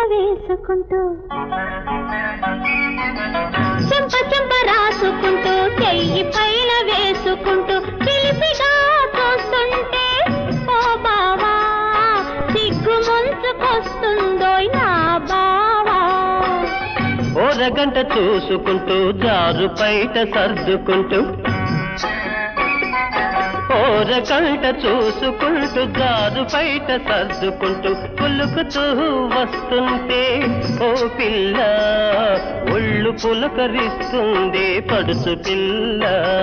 వేసుకుంటూ చెంప చెంప రాసుకుంటూ చెయ్యి పైన వేసుకుంటూ పిలిపిగా చూస్తుంటే ఓ బావా సిగ్గు ముంచుకొస్తుందోయ్ నా బావా ఓరగంట చూసుకుంటూ జారు బయట సర్దుకుంటూ ఓరగంట చూసుకుంటూ జారు బయట సర్దుకుంటూ పులుకుతూ వస్తుంటే ఓ పిల్ల ఒళ్ళు పులకరిస్తుంది పడుసు పిల్ల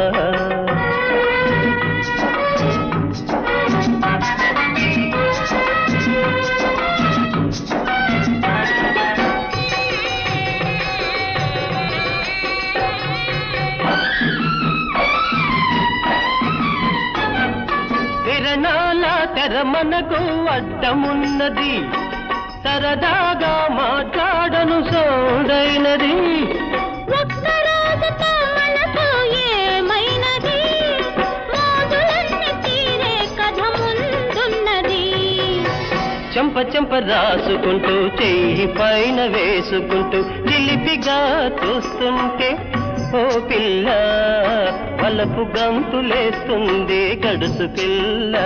కిరణాల తెర మనకు అడ్డమున్నది సరదాగా మాట్లాడను సోడైనది ఒక్కరోజుతో మనకు ఏమైనది మోజులన్నీ తీరే కథ ముందున్నది చెంప చెంప రాసుకుంటూ చెయ్యి పైన వేసుకుంటూ జిలిపిగా చూస్తుంటే ఓ పిల్ల వలపు గంతులేస్తుంది గడుసు పిల్ల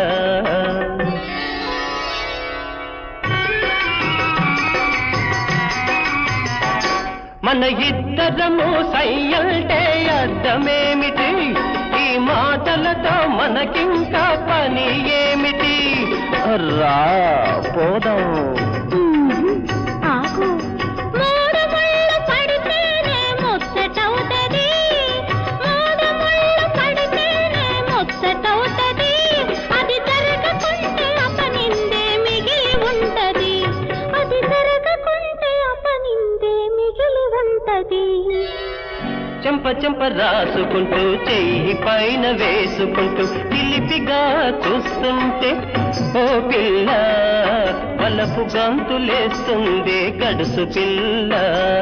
మన ఇద్దరము సయ్యంటే అర్థమేమిటి ఈ మాటలతో మనకింకా పని ఏమిటి రా పోదాం ఆకు మూడు ముళ్ళు పడితేనే ముచ్చటవుతది మూడు ముళ్ళు పడితేనే ముచ్చటవుతది అది జరగకుంటే అపనిందే మిగిలి ఉంటది అది జరగకుంటే అపనిందే మిగిలి ఉంటది చెంప చెంప రాసుకుంటూ చెయ్యి పైన వేసుకుంటూ చిలిపిగా చూస్తుంటే ఓ పిల్ల వలపు గంతులేస్తుంది గడుసు పిల్ల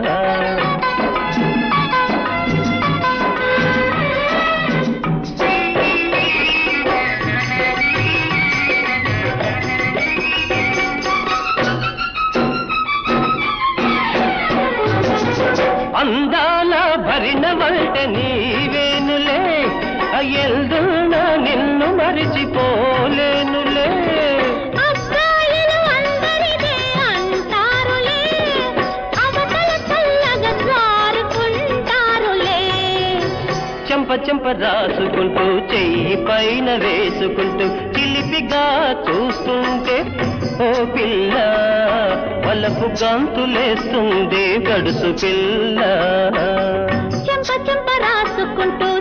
అందాల భరిన వంట నీవేనులే ఎల్దున నిన్ను మరిచిపోలేనులే అబ్బాయిలు అందరిదే అంటారులే అవతల చల్లగా జారుకుంటారులే చెంప చెంప రాసుకుంటూ చెయ్యి పైన వేసుకుంటూ చిలిపిగా చూస్తుంటే ఓ పిల్ల వలపు గంతులేస్తుంది గడుసు పిల్ల చెంప చెంప రాసుకుంటూ